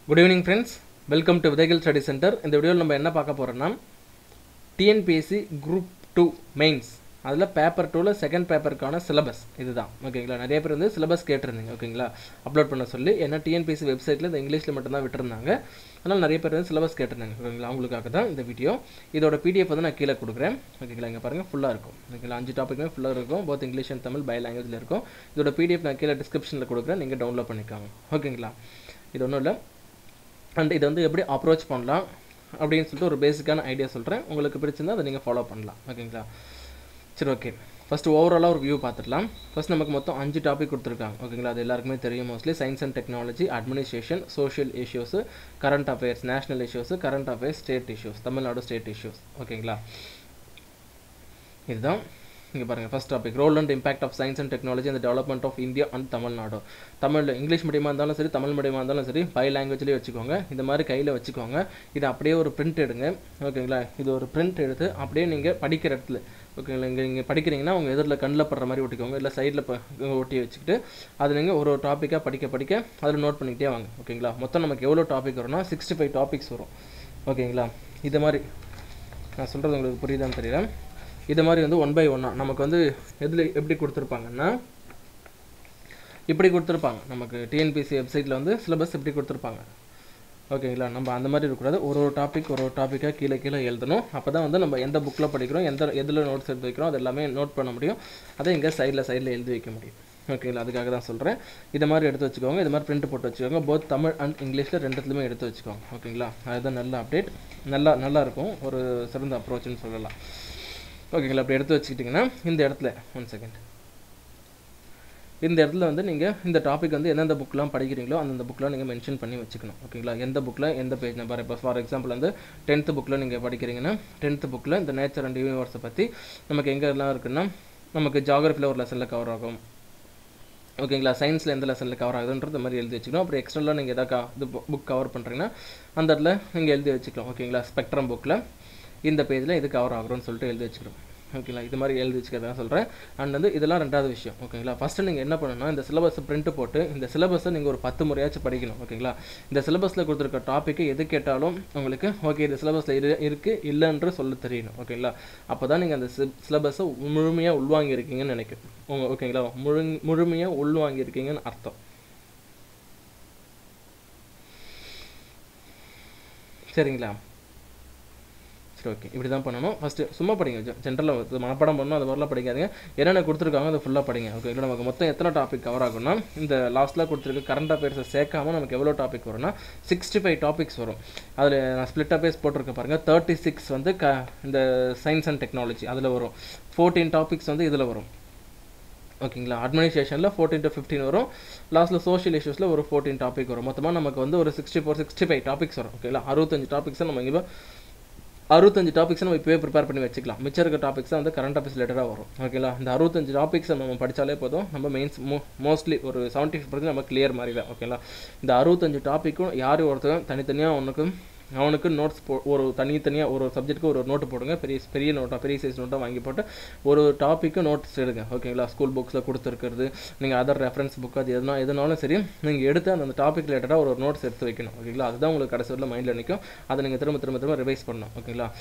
good evening friends welcome to விதைகள் study center இந்த வீடியோவில் நம்ம என்ன பார்க்க போகிறோம்னா டிஎன்பிஎஸ்சி குரூப் டூ மெயின்ஸ் அதில் பேப்பர் டூவில் செகண்ட் பேப்பருக்கான சிலபஸ் இதுதான் ஓகேங்களா நிறைய பேர் வந்து சிலபஸ் கேட்டிருந்தீங்க ஓகேங்களா அப்லோட் பண்ண சொல்லி ஏன்னா டிஎன்பிஎஸ்சி வெப்சைட்டில் இந்த இங்கிலீஷில் மட்டும்தான் விட்டுருந்தாங்க அதனால் நிறைய பேர் வந்து சிலபஸ் கேட்டிருந்தாங்க ஓகேங்களா அவங்களுக்காக தான் இந்த வீடியோ இதோட பிடிஎஃப் வந்து நான் கீழே கொடுக்குறேன் ஓகேங்களா இங்கே பாருங்கள் ஃபுல்லாக இருக்கும் ஓகேங்களா அஞ்சு டாப்பிக்குமே ஃபுல்லாக இருக்கும் போத் இங்கிலீஷ் அண்ட் தமிழ் பை லாங்குவேஜில் இருக்கும் இதோட பிடிஎஃப் நான் கீழே டிஸ்கிரிப்ஷனில் கொடுக்குறேன் நீங்கள் டவுன்லோட் பண்ணிக்கோங்க ஓகேங்களா இது ஒன்றும் இல்லை அண்ட் இதை வந்து எப்படி அப்ரோச் பண்ணலாம் அப்படின்னு சொல்லிட்டு ஒரு பேசிக்கான ஐடியா சொல்கிறேன் உங்களுக்கு பிடிச்சிருந்தா அதை நீங்கள் ஃபாலோ பண்ணலாம் ஓகேங்களா சரி ஓகே ஃபஸ்ட்டு ஓவராலாக ஒரு வியூ பார்த்துடலாம் ஃபஸ்ட் நமக்கு மொத்தம் அஞ்சு டாபிக் கொடுத்துருக்காங்க ஓகேங்களா அது எல்லாருக்குமே தெரியும் mostly science and technology administration social issues current affairs national issues current affairs state issues Tamil Nadu state issues ஓகேங்களா இதுதான் இங்கே பாருங்கள் first topic role and impact of science and technology அந்த development of India and Tamil Nadu தமிழில் இங்கிலீஷ் மீடியமாக இருந்தாலும் சரி தமிழ் மீடியமாக இருந்தாலும் சரி பை லாங்குவேஜ்லேயே வச்சுக்கோங்க இந்த மாதிரி கையில் வச்சுக்கோங்க இது அப்படியே ஒரு பிரிண்ட் எடுங்க ஓகேங்களா இது ஒரு பிரிண்ட் எடுத்து அப்படியே நீங்கள் படிக்கிற இடத்துல ஓகேங்களா இங்கே நீங்கள் படிக்கிறீங்கன்னா உங்கள் எதிரில் கண்ணில் படுற மாதிரி ஒட்டிக்கோங்க இல்லை சைடில் ஒட்டி வச்சுக்கிட்டு அது நீங்கள் ஒரு ஒரு டாப்பிக்காக படிக்க படிக்க அதில் நோட் பண்ணிக்கிட்டே வாங்க ஓகேங்களா மொத்தம் நமக்கு எவ்வளோ டாபிக் வரும்னா சிக்ஸ்டி ஃபைவ் டாபிக்ஸ் வரும் ஓகேங்களா இது மாதிரி நான் சொல்கிறது உங்களுக்கு புரியுதான்னு தெரியல இது மாதிரி வந்து ஒன் பை ஒன்னாக நமக்கு வந்து எதில் எப்படி கொடுத்துருப்பாங்கன்னா இப்படி கொடுத்துருப்பாங்க நமக்கு டிஎன்பிசி வெப்சைட்டில் வந்து சிலபஸ் இப்படி கொடுத்துருப்பாங்க ஓகேங்களா நம்ம அந்த மாதிரி இருக்கக்கூடாது ஒரு ஒரு டாபிக் ஒரு ஒரு டாப்பிக்காக கீழே கீழே எழுதணும் அப்போ தான் வந்து நம்ம எந்த புக்கில் படிக்கிறோம் எந்த எதில் நோட்ஸ் எடுத்து வைக்கிறோம் அது எல்லாமே நோட் பண்ண முடியும் அதை இங்கே சைடில் சைடில் எழுதி வைக்க முடியும் ஓகேங்களா அதுக்காக தான் சொல்கிறேன் இதை மாதிரி எடுத்து வச்சுக்கோங்க இது மாதிரி பிரிண்ட் போட்டு வச்சுக்கோங்க போத் தமிழ் அண்ட் இங்கிலீஷில் ரெண்டுத்துலையுமே எடுத்து வச்சுக்கோங்க ஓகேங்களா அதுதான் நல்ல அப்டேட் நல்லா நல்லா இருக்கும் ஒரு சிறந்த அப்ரோச்சுன்னு சொல்லலாம் ஓகேங்களா அப்படி எடுத்து வச்சுக்கிட்டிங்கன்னா இந்த இடத்துல ஒன் செகண்ட் இந்த இடத்துல வந்து நீங்கள் இந்த டாபிக் வந்து எந்தெந்த புக்கெலாம் படிக்கிறீங்களோ அந்தந்த புக்கெலாம் நீங்கள் மென்ஷன் பண்ணி வச்சுக்கணும் ஓகேங்களா எந்த புக்கில் எந்த பேஜ் நம்பர் இப்போ ஃபார் எக்ஸாம்பிள் வந்து டென்த்து புக்கில் நீங்கள் படிக்கிறீங்கன்னா டென்த்து புக்கில் இந்த நேச்சர் அண்ட் யூனிவர்ஸை பற்றி நமக்கு எங்கெல்லாம் இருக்குன்னா நமக்கு ஜாகிரஃபியில் ஒரு லெசனில் கவர் ஆகும் ஓகேங்களா சயின்ஸில் எந்த லெசனில் கவர் ஆகுதுன்றது மாதிரி எழுதி வச்சுக்கணும் அப்புறம் எக்ஸ்ட்ரலாக நீங்கள் எதாவது இது புக் கவர் பண்ணுறீங்கன்னா அந்த இடத்துல நீங்கள் எழுதி வச்சுக்கலாம் ஓகேங்களா ஸ்பெக்ட்ரம் புக்கில் இந்த பேஜில் இது கவர் ஆகுறோன்னு சொல்லிட்டு எழுதி வச்சுக்கிறோம் ஓகேங்களா இது மாதிரி எழுதி வச்சுக்கிறதா சொல்கிறேன் அண்ட் வந்து இதெல்லாம் ரெண்டாவது விஷயம் ஓகேங்களா ஃபஸ்ட்டு நீங்கள் என்ன பண்ணணும்னா இந்த சிலபஸை பிரிண்ட் போட்டு இந்த சிலபஸை நீங்கள் ஒரு பத்து முறையாச்சும் படிக்கணும் ஓகேங்களா இந்த சிலபஸில் கொடுத்துருக்க டாப்பிக்கு எது கேட்டாலும் உங்களுக்கு ஓகே இந்த சிலபஸில் இரு இருக்குது இல்லைன்ற சொல்ல தெரியணும் ஓகேங்களா அப்போ தான் நீங்கள் அந்த சிலபஸை முழுமையாக உள்வாங்கியிருக்கீங்கன்னு நினைக்கிறேன் உங்கள் ஓகேங்களா முழு முழுமையாக உள்வாங்கியிருக்கீங்கன்னு அர்த்தம் சரிங்களா சரி ஓகே இப்படி தான் பண்ணணும் ஃபஸ்ட்டு சும்மா படிங்க ஜென்ரலாக மனப்பாடம் பண்ணணும் அது மாதிரிலாம் படிக்காதீங்க என்னென்ன கொடுத்துருக்காங்க அதை ஃபுல்லாக படிங்க ஓகே இல்லை நமக்கு மொத்தம் எத்தனை டாபிக் கவர் ஆகும்னா இந்த லாஸ்ட்டில் கொடுத்துருக்க கரண்ட் அஃபேர்ஸை சேர்க்காம நமக்கு எவ்வளோ டாபிக் வரும்னா சிக்ஸ்டி ஃபைவ் டாபிக்ஸ் வரும் அதில் நான் ஸ்பிளிட் அஃபேர்ஸ் போட்டிருக்க பாருங்கள் தேர்ட்டி சிக்ஸ் வந்து க இந்த சயின்ஸ் அண்ட் டெக்னாலஜி அதில் வரும் ஃபோர்டீன் டாபிக்ஸ் வந்து இதில் வரும் ஓகேங்களா அட்மினிஸ்ட்ரேஷனில் ஃபோர்டீன் டு ஃபிஃப்டின் வரும் லாஸ்ட்டில் சோஷியல் இஷ்யூஸில் ஒரு ஃபோர்டீன் டாபிக் வரும் மொத்தமாக நமக்கு வந்து ஒரு sixty four sixty five topics வரும் ஓகேங்களா அறுபத்தஞ்சு டாபிக்ஸை நம்ம இங்கே அறுபத்தஞ்சு டாபிக்ஸ் நம்ம இப்போவே ப்ரிப்பேர் பண்ணி வச்சுக்கலாம் மிச்சம் இருக்க டாபிக்ஸ் வந்து கரண்ட் அஃபேர்ஸ் ரிலேட்டடாக வரும் ஓகேங்களா இந்த அறுபத்தஞ்சு டாபிக்ஸ் நம்ம படித்தாலே போதும் நம்ம மெயின்ஸ் மோ மோஸ்ட்லி ஒரு செவன்ட்டி பர்சன்ட் நம்ம கிளியர் மாதிரி தான் ஓகேங்களா இந்த அறுபத்தஞ்சு டாப்பிக்கும் யார் ஒருத்தரும் தனித்தனியாக ஒன்றுக்கு அவனுக்கு நோட்ஸ் போ ஒரு தனித்தனியாக ஒரு சப்ஜெக்ட்டுக்கு ஒரு நோட்டு போடுங்க பெரிய பெரிய நோட்டாக பெரிய சைஸ் நோட்டாக வாங்கி போட்டு ஒரு டாப்பிக்கு நோட்ஸ் எடுங்க ஓகேங்களா ஸ்கூல் புக்ஸில் கொடுத்துருக்கிறது நீங்கள் அதர் ரெஃபரன்ஸ் புக் அது எதுனா எதுனாலும் சரி நீங்கள் எடுத்து அந்த டாபிக் ரிலேட்டடாக ஒரு நோட்ஸ் எடுத்து வைக்கணும் ஓகேங்களா அதுதான் உங்களுக்கு கடைசி வரல மைண்டில் நிற்கும் அதை நீங்கள் திரும்ப திரும்ப திரும்ப ரிவைஸ் பண்ணணும் ஓகேங்களா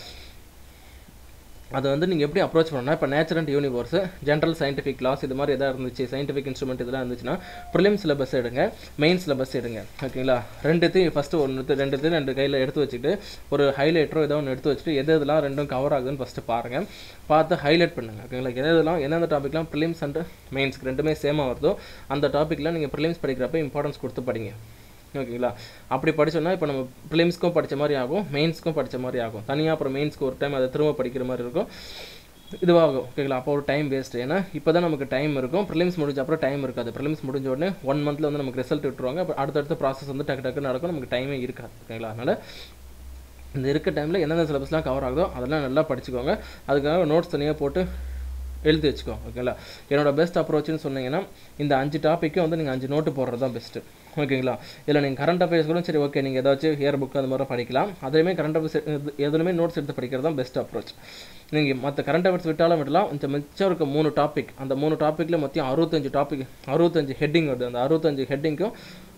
அதை வந்து நீங்கள் எப்படி அப்ரோச் பண்ணணும்னா இப்போ nature and universe general scientific class இது மாதிரி எதாவது இருந்துச்சு சயின்டிஃபிக் இன்ஸ்ட்ருமெண்ட் இதெல்லாம் இருந்துச்சுன்னா ப்ரிலிம் சிலபஸ் எடுங்க மெயின் சிலபஸ் எடுங்க ஓகேங்களா ரெண்டுத்தையும் ஃபஸ்ட்டு ஒன்று ரெண்டுத்தையும் ரெண்டு கையில் எடுத்து வச்சுட்டு ஒரு ஹைலைட்டரோ ஏதோ ஒன்று எடுத்து வச்சுட்டு எது எதெல்லாம் ரெண்டும் கவர் ஆகுதுன்னு ஃபஸ்ட்டு பாருங்கள் பார்த்து ஹைலைட் பண்ணுங்கள் ஓகேங்களா எது எதெல்லாம் எந்தெந்த டாப்பிக்லாம் ப்ரிலிம்ஸ் அண்ட் மெயின்ஸ்க்கு ரெண்டுமே சேமாக வருதோ அந்த டாப்பிக்லாம் நீங்கள் ப்ரிலிம்ஸ் படிக்கிறப்ப இம்பார்ட்டன்ஸ் கொடுத்து படிங்க ஓகேங்களா அப்படி படித்தோம்னா இப்போ நம்ம ப்ரிலிம்ஸ்க்கும் படித்த மாதிரி ஆகும் மெயின்ஸ்க்கும் படித்த மாதிரி ஆகும் தனியாக அப்புறம் மெயின்ஸ்க்கு ஒரு டைம் அதை திரும்ப படிக்கிற மாதிரி இருக்கும் இதுவாகும் ஓகேங்களா அப்போ ஒரு டைம் வேஸ்ட் ஏன்னா இப்போ தான் நமக்கு டைம் இருக்கும் ப்ரிலிம்ஸ் முடிஞ்ச அப்புறம் டைம் இருக்காது ப்ரிலிம்ஸ் முடிஞ்ச உடனே ஒன் மந்தில் வந்து நமக்கு ரிசல்ட் விட்டுருவாங்க அப்போ அடுத்தடுத்த ப்ராசஸ் வந்து டக்கு டக்கு நடக்கும் நமக்கு டைமே இருக்காது ஓகேங்களா அதனால் இந்த இருக்க டைமில் எந்தெந்த சிலபஸ்லாம் கவர் ஆகுதோ அதெல்லாம் நல்லா படிச்சுக்கோங்க அதுக்காக நோட்ஸ் தனியாக போட்டு எழுதி வச்சுக்கோ ஓகேங்களா என்னோட பெஸ்ட் அப்ரோச்னு சொன்னீங்கன்னா இந்த அஞ்சு டாப்பிக்கும் வந்து நீங்கள் அஞ்சு நோட்டு போடுறது தான் பெஸ்ட்டு ஓகேங்களா இல்லை நீங்கள் கரண்ட் அஃபேர்ஸ் கூட சரி ஓகே நீங்கள் ஏதாச்சும் ஹியர் புக் அந்த மாதிரி படிக்கலாம் அதுலேயுமே கரண்ட் அஃபேர்ஸ் எதுலையுமே நோட்ஸ் எடுத்து படிக்கிறது தான் பெஸ்ட் அப்ரோச் நீங்கள் மற்ற கரண்ட் அஃபேர்ஸ் விட்டாலும் விடலாம் இந்த மிச்சம் இருக்க மூணு டாபிக் அந்த மூணு டாப்பிக்கில் மொத்தம் அறுபத்தஞ்சு டாபிக் அறுபத்தஞ்சு ஹெட்டிங் வருது அந்த அறுபத்தஞ்சு ஹெட்டிங்க்கும்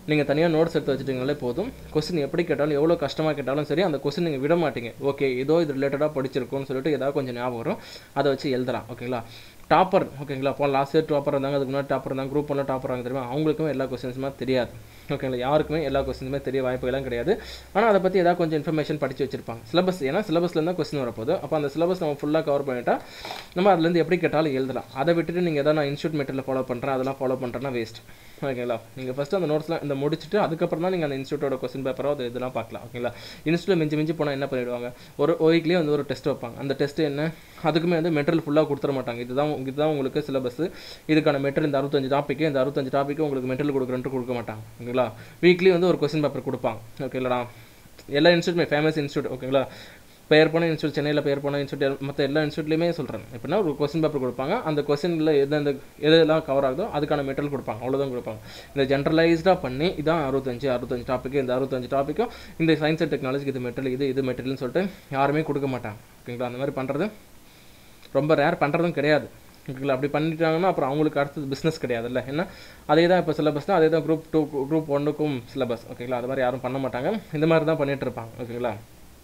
நீங்கள் தனியாக நோட்ஸ் எடுத்து வச்சுட்டிங்களே போதும் கொஸ்டின் எப்படி கேட்டாலும் எவ்வளோ கஷ்டமாக கேட்டாலும் சரி அந்த கொஸ்டின் நீங்கள் விட மாட்டீங்க ஓகே ஏதோ இது ரிலேட்டடாக படிச்சிருக்கோம்னு சொல்லிட்டு ஏதாவது கொஞ்சம் ஞாபகம் வரும் அதை வச்சு எழுதலாம் ஓகேங்களா டாப்பர் ஓகேங்களா அப்போ லாஸ்ட் இயர் டாப்பர் இருந்தாங்க அதுக்கு முன்னாடி டாப்பர் இருந்தாங்க குரூப் ஒன்றும் டாப்பர் ஆங்க தெரியுமா அவங்களுக்குமே எல்லா கொஸ்டின்ஸுமே தெரியாது ஓகேங்களா யாருக்குமே எல்லா கொஸ்டின்ஸுமே தெரிய வாய்ப்புகளும் கிடையாது ஆனால் அதை பற்றி ஏதாவது கொஞ்சம் இன்ஃபர்மேஷன் படித்து வச்சிருப்பாங்க சிலபஸ் ஏன்னா சிலபஸ்ல தான் கொஸ்டின் வரப்போகுது அப்போ அந்த சிலபஸ் நம்ம ஃபுல்லாக கவர் பண்ணிட்டா நம்ம அதுலேருந்து எப்படி கேட்டாலும் எழுதலாம் அதை விட்டுட்டு நீங்கள் எதாவது நான் இன்ஸ்டியூட் மெட்டீரியல் ஃபாலோ பண்ணுறேன் அதெல்லாம் ஃபாலோ பண்ணுறேன்னா வேஸ்ட் ஓகேங்களா நீங்கள் ஃபஸ்ட்டு அந்த நோட்ஸ்லாம் இந்த முடிச்சுட்டு அதுக்கப்புறம் தான் நீங்கள் அந்த இன்ஸ்டியூட்டோட கொஸ்டின் பேப்பரோ அது இதெல்லாம் பார்க்கலாம் ஓகேங்களா இன்ஸ்டியூட்டில் மிஞ்சி மிஞ்சி போனால் என்ன பண்ணிடுவாங்க ஒரு வீக்லேயே வந்து ஒரு டெஸ்ட் வைப்பாங்க அந்த டெஸ்ட் என்ன அதுக்குமே வந்து மெட்டீரியல் ஃபுல்லாக கொடுத்துட மாட்டாங்க இதுதான் இதுதான் உங்களுக்கு சிலபஸ் இதுக்கான மெட்டீரியல் இந்த அறுபத்தஞ்சு டாப்பிக்கு இந்த அறுபத்தஞ்சு டாப்பிக்கு உங்களுக்கு மெட்டீரியல் கொடுக்குறேன்ட்டு கொடுக்க மாட்டாங்க ஓகேங்களா வீக்லி வந்து ஒரு கொஸ்டின் பேப்பர் கொடுப்பாங்க ஓகேங்களா எல்லா இன்ஸ்டியூட்டுமே ஃபேமஸ் இன்ஸ்டியூட் ஓகேங்களா பெயர் போன இன்ஸ்டியூட் சென்னையில் பெயர் போன இன்ஸ்டியூட் மற்ற எல்லா இன்ஸ்டியூட்லையுமே சொல்கிறேன் எப்படின்னா ஒரு கொஸ்டின் பேப்பர் கொடுப்பாங்க அந்த கொஸ்டினில் எந்தெந்த எதெல்லாம் கவர் ஆகுதோ அதுக்கான மெட்டீரியல் கொடுப்பாங்க அவ்வளோதான் கொடுப்பாங்க இந்த ஜென்ரலைஸ்டாக பண்ணி இதான் அறுபத்தஞ்சு அறுபத்தஞ்சு டாப்பிக்கு இந்த அறுபத்தஞ்சு டாப்பிக்கும் இந்த சயின்ஸ் அண்ட் டெக்னாலஜிக்கு இது மெட்டீரியல் இது இது மெட்டீரியல்னு சொல்லிட்டு யாருமே கொடுக்க மாட்டாங்க ஓகேங்களா அந்த மாதிரி பண்ணுறது ரொம்ப ரேர் பண்ணுறதும் கிடையாது ஓகேங்களா அப்படி பண்ணிட்டாங்கன்னா அப்புறம் அவங்களுக்கு அடுத்தது பிஸ்னஸ் கிடையாதுல்ல ஏன்னா அதே தான் இப்போ சிலபஸ் தான் அதே தான் குரூப் டூ குரூப் ஒன்றுக்கும் சிலபஸ் ஓகேங்களா அது மாதிரி யாரும் பண்ண மாட்டாங்க இந்த மாதிரி தான் பண்ணிட்டு இருப்பாங்க ஓகேங்களா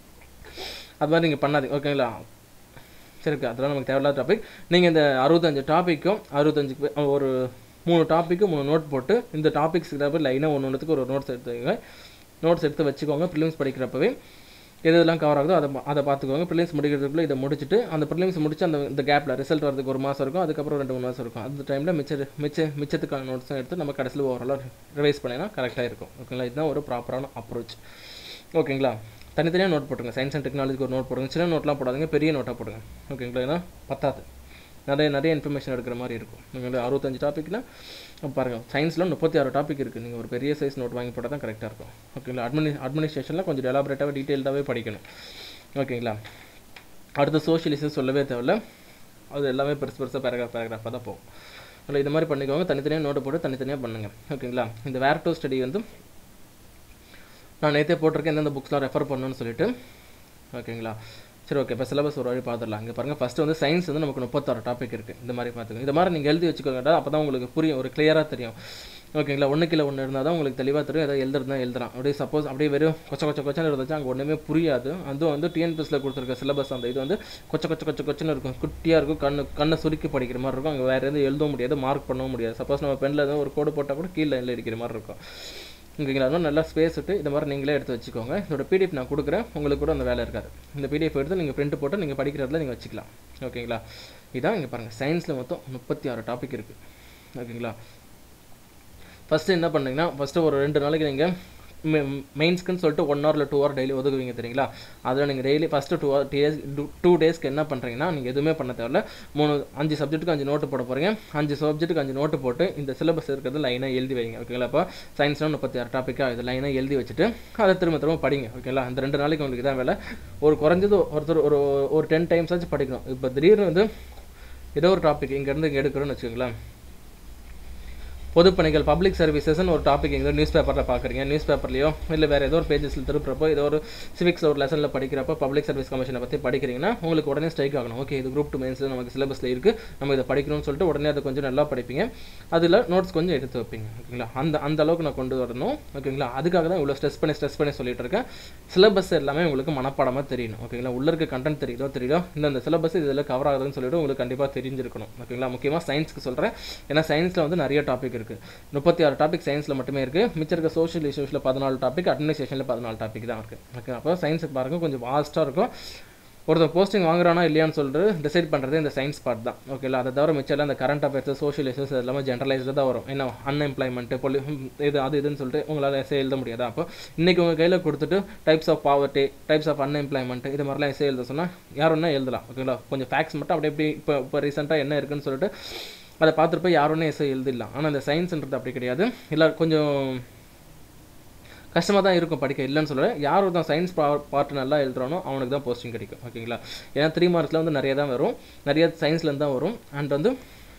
அது மாதிரி நீங்கள் பண்ணாதீங்க ஓகேங்களா சரிக்கா அதெல்லாம் நமக்கு தேவையில்லாத டாபிக் நீங்கள் இந்த அறுபத்தஞ்சு டாப்பிக்கும் அறுபத்தஞ்சு ஒரு மூணு டாப்பிக்கு மூணு நோட் போட்டு இந்த டாபிக்ஸ் லைனாக ஒன்று ஒன்றுத்துக்கு ஒரு நோட்ஸ் எடுத்துக்கோங்க நோட்ஸ் எடுத்து வச்சுக்கோங்க ப்ரிலிம்ஸ் படிக்கிறப்பவே எது எதெல்லாம் கவர் ஆகுதோ அதை அதை பார்த்துக்கோங்க ப்ரிலிம்ஸ் முடிக்கிறதுக்குள்ளே இதை முடிச்சுட்டு அந்த ப்ரிலிம்ஸ் முடிச்சு அந்த இந்த கேப்பில் ரிசல்ட் வரதுக்கு ஒரு மாதம் இருக்கும் அதுக்கப்புறம் ரெண்டு மூணு மாதம் இருக்கும் அந்த டைமில் மிச்ச மிச்ச மிச்சத்துக்கான நோட்ஸும் எடுத்து நம்ம கடைசியில் ஓவராலாக ரிவைஸ் பண்ணினா கரெக்டாக இருக்கும் ஓகேங்களா இதுதான் ஒரு ப்ராப்பரான அப்ரோச் ஓகேங்களா தனித்தனியாக நோட் போட்டுருங்க சயின்ஸ் அண்ட் டெக்னாலஜிக்கு ஒரு நோட் போடுங்க சின்ன நோட்லாம் போடாதீங்க பெரிய நோட்டாக போடுங்க ஓகேங்களா ஏன்னா பத்தாது நிறைய நிறைய இன்ஃபர்மேஷன் எடுக்கிற மாதிரி இருக்கும் நீங்கள் அறுபத்தஞ்சு டாப்பிக்கில் பாருங்கள் சயின்ஸில் முப்பத்தி ஆறு டாபிக் இருக்குது நீங்கள் ஒரு பெரிய சைஸ் நோட் வாங்கி போட்டால் தான் கரெக்டாக இருக்கும் ஓகேங்களா அட்மினி அட்மினிஸ்ட்ரேஷனில் கொஞ்சம் எலாபரேட்டாக டீட்டெயில்டாகவே படிக்கணும் ஓகேங்களா அடுத்து சோஷியலிசம் சொல்லவே தேவையில்ல அது எல்லாமே பெருசு பெருசாக பேராகிராஃப் பேராகிராஃபாக தான் போகும் அதில் இது மாதிரி பண்ணிக்கோங்க தனித்தனியாக நோட்டை போட்டு தனித்தனியாக பண்ணுங்கள் ஓகேங்களா இந்த வேர் டூ ஸ்டடி வந்து நான் நேற்றே போட்டிருக்கேன் எந்தெந்த புக்ஸ்லாம் ரெஃபர் பண்ணணும்னு சொல்லிட்டு ஓகேங்களா சரி ஓகே இப்போ சிலபஸ் ஒரு வழி பார்த்துடலாம் இங்கே பாருங்கள் ஃபஸ்ட்டு வந்து சயின்ஸ் வந்து நமக்கு முப்பத்தாறு டாபிக் இருக்குது இந்த மாதிரி பார்த்துக்கோங்க இந்த மாதிரி நீங்கள் எழுதி வச்சுக்கோங்க அப்போ தான் உங்களுக்கு புரியும் ஒரு கிளியராக தெரியும் ஓகேங்களா ஒன்று கிலோ ஒன்று இருந்தால் தான் உங்களுக்கு தெளிவாக தெரியும் ஏதாவது எழுதுறது தான் எழுதலாம் அப்படியே சப்போஸ் அப்படியே வெறும் கொச்ச கொச்ச கொச்சன்னு இருந்துச்சு அங்கே ஒன்றுமே புரியாது அதுவும் வந்து டிஎன்பிஎஸ்சில் கொடுத்துருக்க சிலபஸ் அந்த இது வந்து கொச்ச கொச்ச கொச்ச கொச்சன்னு இருக்கும் குட்டியாக இருக்கும் கண்ணு கண்ணை சுருக்கி படிக்கிற மாதிரி இருக்கும் அங்கே வேறு எதுவும் எழுதவும் முடியாது மார்க் பண்ணவும் முடியாது சப்போஸ் நம்ம பெண்ணில் எதுவும் ஒரு கோடு போட்டால் கூட கீழே லைனில் அடிக்கிற மாதிரி இருக்கும் ஓகேங்களா அதனால் நல்லா ஸ்பேஸ் விட்டு இந்த மாதிரி நீங்களே எடுத்து வச்சுக்கோங்க இதோட பிடிஎஃப் நான் கொடுக்குறேன் உங்களுக்கு கூட அந்த வேலை இருக்காது இந்த பிடிஎஃப் எடுத்து நீங்கள் பிரிண்ட் போட்டு நீங்கள் படிக்கிறதுல நீங்கள் வச்சுக்கலாம் ஓகேங்களா இதான் இங்கே பாருங்கள் சயின்ஸில் மொத்தம் முப்பத்தி ஆறு டாபிக் இருக்குது ஓகேங்களா ஃபஸ்ட்டு என்ன பண்ணுறீங்கன்னா ஃபஸ்ட்டு ஒரு ரெண்டு நாளைக்கு நீங்கள் மெயின்ஸ்க்குன்னு சொல்லிட்டு ஒன் ஹவர் இல்லை டூ ஹவர் டெய்லி ஒதுக்குவீங்க தெரியுங்களா அதில் நீங்கள் daily first two hour days two டேஸ்க்கு என்ன பண்ணுறீங்கன்னா நீங்கள் எதுவுமே பண்ண தேவையில்ல மூணு அஞ்சு சப்ஜெக்ட்டுக்கு அஞ்சு நோட்டு போட போகிறீங்க அஞ்சு சப்ஜெக்ட்டுக்கு அஞ்சு நோட்டு போட்டு இந்த சிலபஸ் இருக்கிறது லைனாக எழுதி வைங்க ஓகேங்களா இப்போ சயின்ஸ்னால் முப்பத்தி ஆறு டாப்பிக்காக இது லைனாக எழுதி வச்சுட்டு அதை திரும்ப திரும்ப படிங்க ஓகேங்களா அந்த ரெண்டு நாளைக்கு உங்களுக்கு இதான் வேலை ஒரு குறைஞ்சது ஒருத்தர் ஒரு ஒரு டென் டைம்ஸ் ஆச்சு படிக்கணும் இப்போ திடீர்னு வந்து ஏதோ ஒரு டாபிக் இங்கேருந்து இங்கே எடுக்கிறோன்னு வச்சுக்கோங்களேன் பொதுப்பணிகள் பப்ளிக் சர்வீசஸ்னு ஒரு டாபிக் எங்கே நியூஸ் பேப்பரில் பார்க்குறீங்க நியூஸ் பேப்பர்லையோ இல்லை வேறு ஏதோ ஒரு பேஜஸில் திருப்புறப்போ ஏதோ ஒரு சிவிக்ஸில் ஒரு லெசனில் படிக்கிறப்போ பப்ளிக் சர்வீஸ் கமிஷனை பற்றி படிக்கிறீங்கன்னா உங்களுக்கு உடனே ஸ்ட்ரைக் ஆகணும் ஓகே இது குரூப் டூ மெயின்ஸ் நமக்கு சிலபஸில் இருக்குது நம்ம இதை படிக்கணும்னு சொல்லிட்டு உடனே அதை கொஞ்சம் நல்லா படிப்பீங்க அதில் நோட்ஸ் கொஞ்சம் எடுத்து வைப்பீங்க ஓகேங்களா அந்த அந்த அளவுக்கு நான் கொண்டு வரணும் ஓகேங்களா அதுக்காக தான் இவ்வளோ ஸ்ட்ரெஸ் பண்ணி ஸ்ட்ரெஸ் பண்ணி சொல்லிட்டு இருக்கேன் சிலபஸ் எல்லாமே உங்களுக்கு மனப்பாடமாக தெரியணும் ஓகேங்களா உள்ள இருக்க கண்டென்ட் தெரியுதோ தெரியுதோ இந்த இந்த சிலபஸ் இதில் கவர் ஆகுதுன்னு சொல்லிட்டு உங்களுக்கு கண்டிப்பாக தெரிஞ்சிருக்கணும் ஓகேங்களா முக்கியமாக சயின்ஸ்க்கு சொல்கிறேன் ஏன்னா சயின்ஸில் வந்து நிறைய டாபிக் இருக்குது முப்பத்தி ஆறு டாபிக் சயின்ஸில் மட்டுமே இருக்குது மிச்சம் இருக்க சோஷியல் இஷ்யூஸில் பதினாலு டாபிக் அட்மினிஸ்ட்ரேஷனில் பதினாலு டாபிக் தான் இருக்குது ஓகே அப்போ சயின்ஸுக்கு பாருங்கள் கொஞ்சம் வாஸ்ட்டாக இருக்கும் ஒருத்தர் போஸ்டிங் வாங்குறானா இல்லையான்னு சொல்லிட்டு டிசைட் பண்ணுறது இந்த சயின்ஸ் பார்ட் தான் ஓகேங்களா அதை தவிர மிச்சம் இந்த கரண்ட் அஃபேர்ஸ் சோஷியல் இஷ்யூஸ் எல்லாமே ஜென்ரலைஸ்டாக தான் வரும் என்ன அன்எம்ப்ளாய்மெண்ட்டு பொலி இது அது இதுன்னு சொல்லிட்டு உங்களால் எஸ்ஏ எழுத முடியாது அப்போ இன்றைக்கி உங்கள் கையில் கொடுத்துட்டு types of poverty types of unemployment இது மாதிரிலாம் எஸ்ஏ எழுத சொன்னால் யாருன்னா எழுதலாம் ஓகேங்களா கொஞ்சம் ஃபேக்ஸ் மட்டும் அப்படி எப்படி இப்போ இப்போ ரீசெண்டாக என்ன இருக்குன்னு சொல்லிட்டு அதை பார்த்துட்டு யாருன்னே எஸ்ஐ எழுதிடலாம் ஆனால் இந்த சயின்ஸ்ன்றது அப்படி கிடையாது இல்லை கொஞ்சம் கஷ்டமாக தான் இருக்கும் படிக்க இல்லைன்னு சொல்ல யார் ஒருத்தன் சயின்ஸ் பார்ட் நல்லா எழுதுறானோ அவனுக்கு தான் போஸ்டிங் கிடைக்கும் ஓகேங்களா ஏன்னா த்ரீ மார்க்ஸில் வந்து நிறைய தான் வரும் நிறைய சயின்ஸ்லேருந்து தான் வரும் அண்ட் வந்து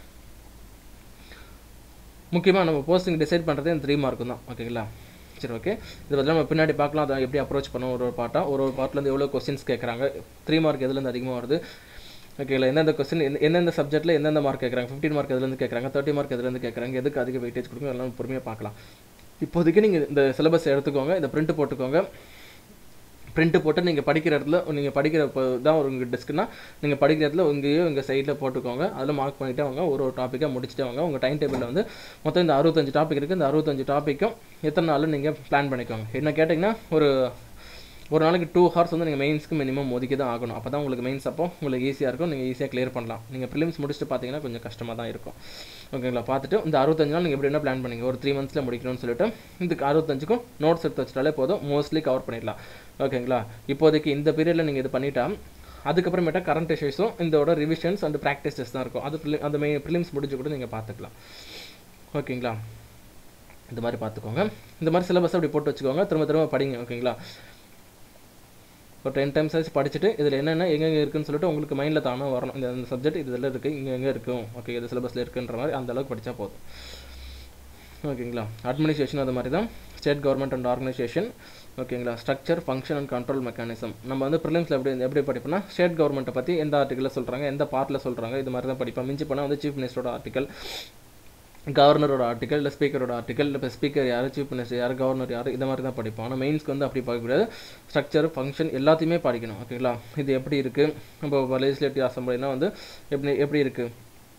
முக்கியமாக நம்ம போஸ்டிங் டிசைட் பண்ணுறதே இந்த த்ரீ மார்க்கும் தான் ஓகேங்களா சரி ஓகே இது பற்றி நம்ம பின்னாடி பார்க்கலாம் அதை எப்படி அப்ரோச் பண்ணோம் ஒரு ஒரு பாட்டாக ஒரு ஒரு பார்ட்லேருந்து எவ்வளோ கொஸ்டின்ஸ் கேட்குறாங்க த்ரீ மார்க் எதுலேருந்து அதிகமாக வருது ஓகேங்களா எந்தெந்த கொஸ்டின் எந்தெந்த சப்ஜெக்ட்டில் எந்தெந்த மார்க் கேட்குறாங்க ஃபிஃப்டின் மார்க் எதுலேருந்து கேட்குறாங்க தேர்ட்டி மார்க் எதுலேருந்து கேட்குறாங்க எதுக்கு அதிக வெயிட்டேஜ் கொடுக்கும் எல்லாம் பொறுமையாக பார்க்கலாம் இப்போதைக்கு நீங்கள் இந்த சிலபஸ் எடுத்துக்கோங்க இந்த பிரிண்ட் போட்டுக்கோங்க பிரிண்ட் போட்டு நீங்கள் படிக்கிற இடத்துல நீங்கள் படிக்கிற இப்போ தான் ஒரு உங்கள் டெஸ்க்குனா நீங்கள் படிக்கிற இடத்துல உங்கேயோ உங்கள் சைடில் போட்டுக்கோங்க அதில் மார்க் பண்ணிட்டே வாங்க ஒரு ஒரு டாப்பிக்காக முடிச்சுட்டே வாங்க உங்கள் டைம் டேபிளில் வந்து மொத்தம் இந்த அறுபத்தஞ்சு டாபிக் இருக்குது இந்த அறுபத்தஞ்சு டாப்பிக்கும் எத்தனை நாள் நீங்கள் பிளான் பண்ணிக்கோங்க என்ன கேட்டிங்கன்னா ஒரு ஒரு நாளைக்கு டூ ஹவர்ஸ் வந்து நீங்கள் மெயின்ஸ்க்கு மினிமம் ஒதுக்கி தான் ஆகணும் அப்போ தான் உங்களுக்கு மெயின்ஸ் அப்போ உங்களுக்கு ஈஸியாக இருக்கும் நீங்கள் ஈஸியாக கிளியர் பண்ணலாம் நீங்கள் ப்ரிலிம்ஸ் முடிச்சுட்டு பார்த்தீங்கன்னா கொஞ்சம் கஷ்டமாக தான் இருக்கும் ஓகேங்களா பார்த்துட்டு இந்த அறுபத்தஞ்சு நாள் நீங்கள் எப்படி என்ன பிளான் பண்ணீங்க ஒரு த்ரீ மந்த்ஸில் முடிக்கணும்னு சொல்லிட்டு இந்த அறுபத்தஞ்சுக்கும் நோட்ஸ் எடுத்து வச்சிட்டாலே போதும் மோஸ்ட்லி கவர் பண்ணிடலாம் ஓகேங்களா இப்போதைக்கு இந்த பீரியடில் நீங்கள் இது பண்ணிட்டா அதுக்கப்புறமேட்டா கரண்ட் இஷ்யூஸும் இதோட ரிவிஷன்ஸ் அண்ட் ப்ராக்டிஸ் டெஸ்ட் தான் இருக்கும் அது ப்ரிலி அந்த மெயின் ப்ரிலிம்ஸ் முடிஞ்சு கூட நீங்கள் பார்த்துக்கலாம் ஓகேங்களா இந்த மாதிரி பார்த்துக்கோங்க இந்த மாதிரி சிலபஸ் அப்படி போட்டு வச்சுக்கோங்க திரும்ப திரும்ப படிங்க ஓகேங்களா ஒரு டென் டைம்ஸ் ஆச்சு படிச்சுட்டு இதில் என்னென்ன எங்கெங்கே இருக்குன்னு சொல்லிட்டு உங்களுக்கு மைண்டில் தானே வரணும் இந்த இந்த சப்ஜெக்ட் இதில் இருக்குது இங்கே எங்கே இருக்கும் ஓகே இது சிலபஸில் இருக்குன்ற மாதிரி அந்த அளவுக்கு படித்தா போதும் ஓகேங்களா அட்மினிஸ்ட்ரேஷன் அது மாதிரி தான் ஸ்டேட் கவர்மெண்ட் அண்ட் ஆர்கனைசேஷன் ஓகேங்களா structure function and control mechanism நம்ம வந்து ப்ரிலிம்ஸில் எப்படி எப்படி படிப்போம்னா ஸ்டேட் கவர்மெண்ட்டை பற்றி எந்த ஆர்டிக்கலில் சொல்கிறாங்க எந்த பார்ட்டில் சொல்கிறாங்க இது மாதிரி தான் படிப்போம் மிஞ்சி போனால் வந்து சீஃப் மினிஸ்டரோட ஆர்டிக்கல் கவர்னரோட ஆர்டிக்கல் இல்லை ஸ்பீக்கரோட ஆர்டிக்கல் இல்லை ஸ்பீக்கர் யார் சீஃப் மினிஸ்டர் யார் கவர்னர் யார் இந்த மாதிரி தான் படிப்போம் ஆனால் மெயின்ஸ்க்கு வந்து அப்படி பார்க்கக்கூடாது ஸ்ட்ரக்சர் ஃபங்க்ஷன் எல்லாத்தையுமே படிக்கணும் ஓகேங்களா இது எப்படி இருக்குது நம்ம லெஜிஸ்லேட்டிவ் அசம்பிளினா வந்து எப்படி எப்படி இருக்குது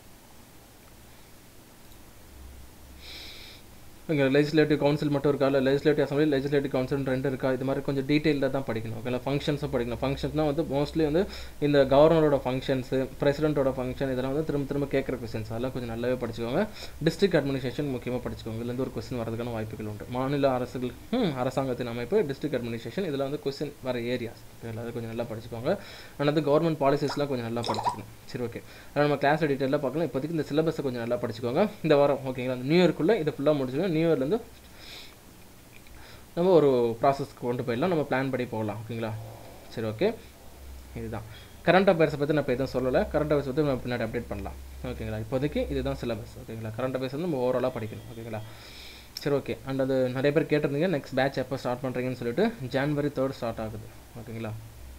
இங்கே லெஜிஸ்லேட்டிவ் கவுன்சில் மட்டும் இருக்கா இல்லை லெஜிஸ்லேட்டிவ் அசம்பிளி லெஜிஸ்லேட்டிவ் கவுன்சில் ரெண்டு இருக்கா இது மாதிரி கொஞ்சம் டீட்டெயிலில் தான் படிக்கணும் ஓகேங்களா ஃபங்க்ஷன்ஸும் படிக்கணும் ஃபங்க்ஷன்ஸ்னால் வந்து மோஸ்ட்லி வந்து இந்த கவர்னரோட ஃபங்க்ஷன்ஸு பிரசிடென்ட்டோட ஃபங்க்ஷன் இதெல்லாம் வந்து திரும்ப திரும்ப கேட்குற கொஸ்டின்ஸ் அதெல்லாம் கொஞ்சம் நல்லாவே படிச்சுக்கோங்க டிஸ்ட்ரிக்ட் அட்மினிஸ்ட்ரேஷன் முக்கியமாக படிச்சுக்கோங்க இதுலேருந்து ஒரு கொஸ்டின் வரதுக்கான வாய்ப்புகள் உண்டு மாநில அரசுகள் ம், அரசாங்கத்தின் அமைப்பு டிஸ்ட்ரிக்ட் அட்மினிஸ்ட்ரேஷன் இதில் வந்து கொஸ்டின் வர ஏரியாஸ் அதை கொஞ்சம் நல்லா படிச்சுக்கோங்க அண்ட் கவர்மெண்ட் பாலிசிஸ்லாம் கொஞ்சம் நல்லா படிச்சுக்கணும் சரி ஓகே அதனால் நம்ம கிளாஸ் டீட்டெயிலாக பார்க்கலாம் இப்போதைக்கு இந்த சிலபஸை கொஞ்சம் நல்லா படிச்சுக்கோங்க இந்த வாரம் ஓகேங்களா அந்த நியூ இயர்க்குள்ளே இதை ஃபுல்லாக முடிச்சுக்கோங்க நியூ இயர்லேருந்து நம்ம ஒரு ப்ராசஸ்க்கு கொண்டு போயிடலாம் நம்ம பிளான் படி போகலாம் ஓகேங்களா சரி ஓகே இதுதான் கரண்ட் அஃபேர்ஸை பற்றி நான் இப்போ எதுவும் சொல்லலை கரண்ட் அஃபேர்ஸ் பற்றி நம்ம பின்னாடி அப்டேட் பண்ணலாம் ஓகேங்களா இப்போதைக்கு இதுதான் சிலபஸ் ஓகேங்களா கரண்ட் அஃபேர்ஸ் வந்து நம்ம ஓவராலாக படிக்கணும் ஓகேங்களா சரி ஓகே அண்ட் அது நிறைய பேர் கேட்டிருந்தீங்க நெக்ஸ்ட் பேட்ச் எப்போ ஸ்டார்ட் பண்ணுறீங்கன்னு சொல்லிட்டு ஜான்வரி தேர்ட் ஸ்டார்ட் ஆகுது ஓகேங்களா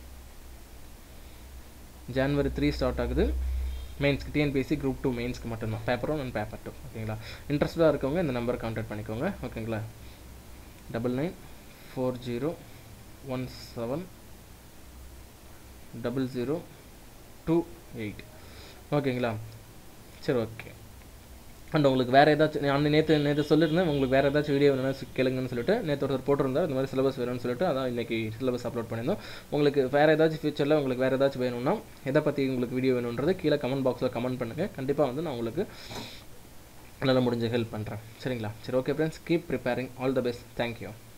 ஜான்வரி த்ரீ ஸ்டார்ட் ஆகுது மெயின்ஸ்க்கு டிஎன்பிஎஸ்சி குரூப் டூ மெயின்ஸ்க்கு மட்டும்தான் paper one and paper two ஓகேங்களா இன்ட்ரெஸ்டாக இருக்கவங்க இந்த நம்பர் கான்டாக்ட் பண்ணிக்கோங்க ஓகேங்களா double nine four zero one seven double zero two eight ஓகேங்களா சரி ஓகே அண்ட் உங்களுக்கு வேறு ஏதாச்சும் நான் நேற்று நேற்று சொல்லியிருந்தேன் உங்களுக்கு வேறு ஏதாச்சும் வீடியோ வேணும்னா கேளுங்கன்னு சொல்லிட்டு நேற்று ஒருத்தர் போட்டிருந்தார் இந்த மாதிரி சிலபஸ் வேணும்னு சொல்லிட்டு அதான் இன்றைக்கி சிலபஸ் அப்லோட் பண்ணியிருந்தோம் உங்களுக்கு வேறு ஏதாச்சும் ஃபியூச்சரில் உங்களுக்கு வேறு ஏதாச்சும் வேணும்னா எதை பற்றி உங்களுக்கு வீடியோ வேணுன்றது கீழே கமெண்ட் பாக்ஸில் கமெண்ட் பண்ணுங்கள் கண்டிப்பாக வந்து நான் உங்களுக்கு நல்லா முடிஞ்ச ஹெல்ப் பண்ணுறேன் சரிங்களா சரி okay friends keep preparing all the best thank you